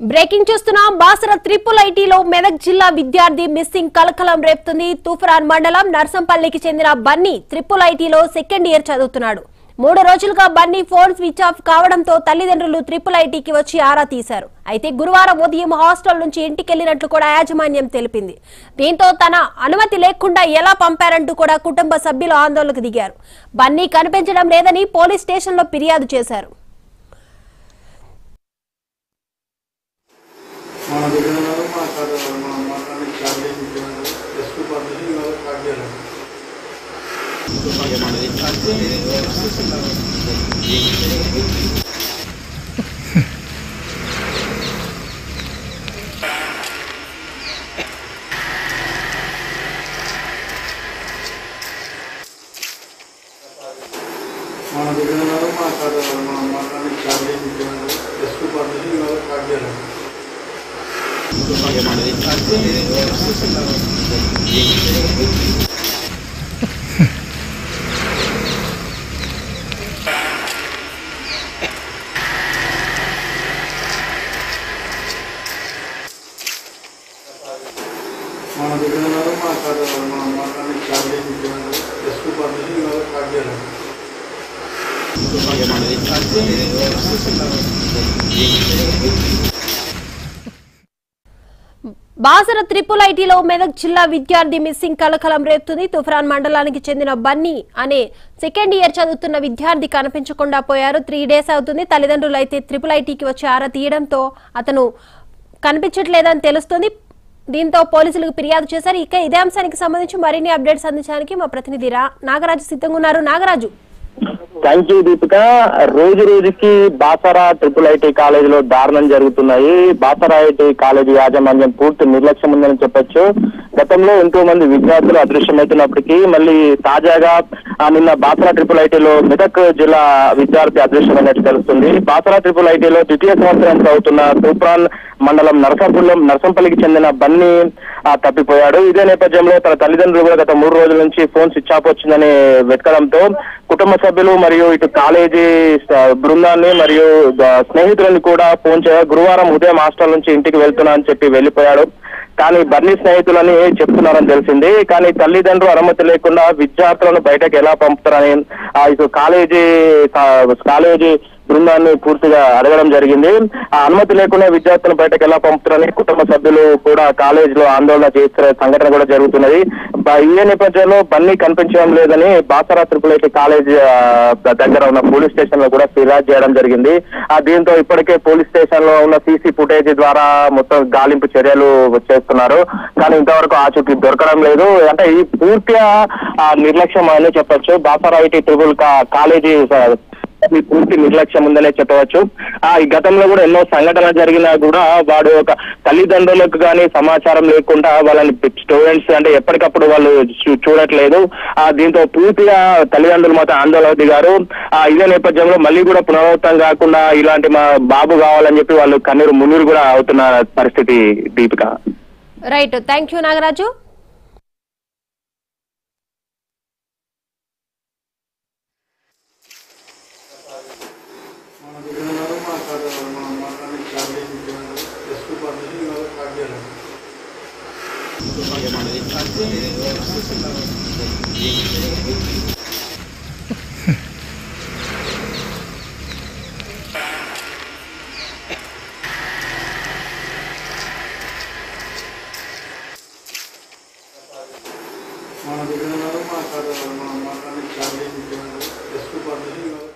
breaking చూస్తున్నాం Basara triple ఐటీలో మెదక్ జిల్లా విద్యార్థి మిస్సింగ్ కలకలం రేపుతుంది తూఫరాన్ మండలం నర్సంపల్లికి చెందిన బన్నీ త్రిపుల్ ఐటీలో సెకండ్ ఇయర్ చదువుతున్నాడు మూడు రోజులుగా బన్నీ ఫోన్ స్విచ్ ఆఫ్ కావడంతో తల్లిదండ్రులు త్రిపుల్ ఐటీకి వచ్చి ఆరా తీశారు అయితే గురువారం ఉదయం హాస్టల్ నుంచి ఇంటికెళ్లినట్లు కూడా యాజమాన్యం తెలిపింది దీంతో తన అనుమతి లేకుండా ఎలా పంపారంటూ కూడా కుటుంబ సభ్యులు ఆందోళనకు దిగారు బన్నీ కనిపించడం లేదని పోలీస్ స్టేషన్లో ఫిర్యాదు చేశారు మన దగ్గర ఉన్నారు మా కాడ మా మాట్లాడి స్టార్ట్ చేసి ఎస్పీ పద్ధతి ఇవాళ స్టార్ట్ చేయాలి మన దగ్గర ఉన్నారు మా కాడ మా మాట్లాడి స్టార్ట్ చేసి ఎస్పీ పద్ధతి ఇవాళ స్టార్ట్ చేయాలి మన దగ్గర ఉన్నారు మా కాడ మా మాట్లాడి స్టార్ట్ చేసి ఎస్పీ పద్ధతి ఇవాళ స్టార్ట్ చేయాలి బాసర త్రిపుల్ ఐటీలో మెదక్ జిల్లా విద్యార్థి మిస్సింగ్ కలకలం రేపుతుంది తుఫరాన్ మండలానికి చెందిన బన్నీ అనే సెకండ్ ఇయర్ చదువుతున్న విద్యార్థి కనిపించకుండా పోయారు త్రీ డేస్ అవుతుంది తల్లిదండ్రులు అయితే త్రిపుల్ ఐటీకి వచ్చి ఆరా తీయడంతో అతను కనిపించట్లేదని తెలుస్తుంది దీంతో పోలీసులకు ఫిర్యాదు చేశారు ఇక ఇదే అంశానికి సంబంధించి మరిన్ని అప్డేట్స్ అందించడానికి మా ప్రతినిధి రా నాగరాజు సిద్ధంగా ఉన్నారు నాగరాజు థ్యాంక్ యూ దీపిక రోజు రోజుకి బాసరా ట్రిపుల్ ఐటీ కాలేజీలో దారుణం జరుగుతున్నాయి బాసరా ఐటీ కాలేజీ యాజమాన్యం పూర్తి నిర్లక్ష్యం ఉందని చెప్పొచ్చు గతంలో ఎంతో మంది విద్యార్థులు అదృశ్యమవుతున్నప్పటికీ మళ్ళీ తాజాగా ఆ, నిన్న బాసరా ట్రిపుల్ ఐటీలో మెదక్ జిల్లా విద్యార్థి అదృశ్యమైనట్టు తెలుస్తుంది బాసరా ట్రిపుల్ ఐటీలో ద్వితీయ సంవత్సరం చదువుతున్న తూప్రాన్ మండలం నరసాపురం నరసంపల్లికి చెందిన బన్నీ ఆ, తప్పిపోయాడు ఇదే నేపథ్యంలో తన తల్లిదండ్రులు కూడా గత మూడు రోజుల నుంచి ఫోన్ స్విచ్ ఆఫ్ వచ్చిందని వెతకడంతో కుటుంబ సభ్యులు మరియు ఇటు కాలేజీ స- బృందాన్ని మరియు ద- స్నేహితులను కూడా ఫోన్ చేయగా గురువారం ఉదయం హాస్టల్ నుంచి ఇంటికి వెళ్తున్నా అని చెప్పి వెళ్ళిపోయాడు కానీ బన్నీ స్నేహితులని చెప్తున్నారని తెలిసింది కానీ తల్లిదండ్రులు అనుమతి లేకుండా విద్యార్థులను బయటకు ఎలా పంపుతారని ఆ, ఇటు కాలేజీ కా- కాలేజీ బృందాన్ని పూర్తిగా అడగడం జరిగింది ఆ అనుమతి లేకుండా విద్యార్థులను బయటకు ఎలా పంపుతారని కుటుంబ సభ్యులు కూడా కాలేజీలో ఆందోళన చేస్తున్న సంఘటన కూడా జరుగుతున్నది బ- ఈ నేపథ్యంలో బన్నీ కనిపించడం లేదని బాసరా త్రిపుల్ ఐటీ కాలేజ్ ఆ, దగ్గర ఉన్న పోలీస్ స్టేషన్ లో కూడా ఫిర్యాదు చేయడం జరిగింది ఆ దీంతో ఇప్పటికే పోలీస్ స్టేషన్ లో ఉన్న సీసీ ఫుటేజ్ ద్వారా మొత్తం గాలింపు చర్యలు చేస్తున్నారు కానీ ఇంతవరకు ఆచూకీ దొరకడం లేదు అంటే ఈ పూర్తిగా ఆ, నిర్లక్ష్యం అని చెప్పొచ్చు బాసరా ఐటీ ట్రిపుల్ కా- కాలేజీ ఆ, ఈ పూర్తి నిర్లక్ష్యం ఉందనే చెప్పవచ్చు ఆ ఈ గతంలో కూడా ఎన్నో సంఘటనలు జరిగినా కూడా వాడు ఒక తల్లిదండ్రులకు కానీ సమాచారం లేకుండా వాళ్ళని స్టూడెంట్స్ అంటే ఎప్పటికప్పుడు వాళ్ళు చూ- చూడట్లేదు ఆ దీంతో పూర్తిగా తల్లిదండ్రులు మాత్రం ఆందోళన దిగారు ఆ ఇదే నేపథ్యంలో మళ్ళీ కూడా పునరావృతం కాకుండా ఇలాంటి మా బాబు కావాలని చెప్పి వాళ్ళు కన్నీరు మున్నీరు కూడా అవుతున్న పరిస్థితి Deepika right thank you Nagaraju మన దగ్గర ఉన్నారు మా కాడ మా మాట్లాడి స్టార్ట్ చేసి ఎస్పీ పద్ధతి ఇవాళ స్టార్ట్ చేయాలి మన దగ్గర ఉన్నారు మా కాడ మా మాట్లాడి స్టార్ట్ చేసి ఎస్పీ పద్ధతి ఇవాళ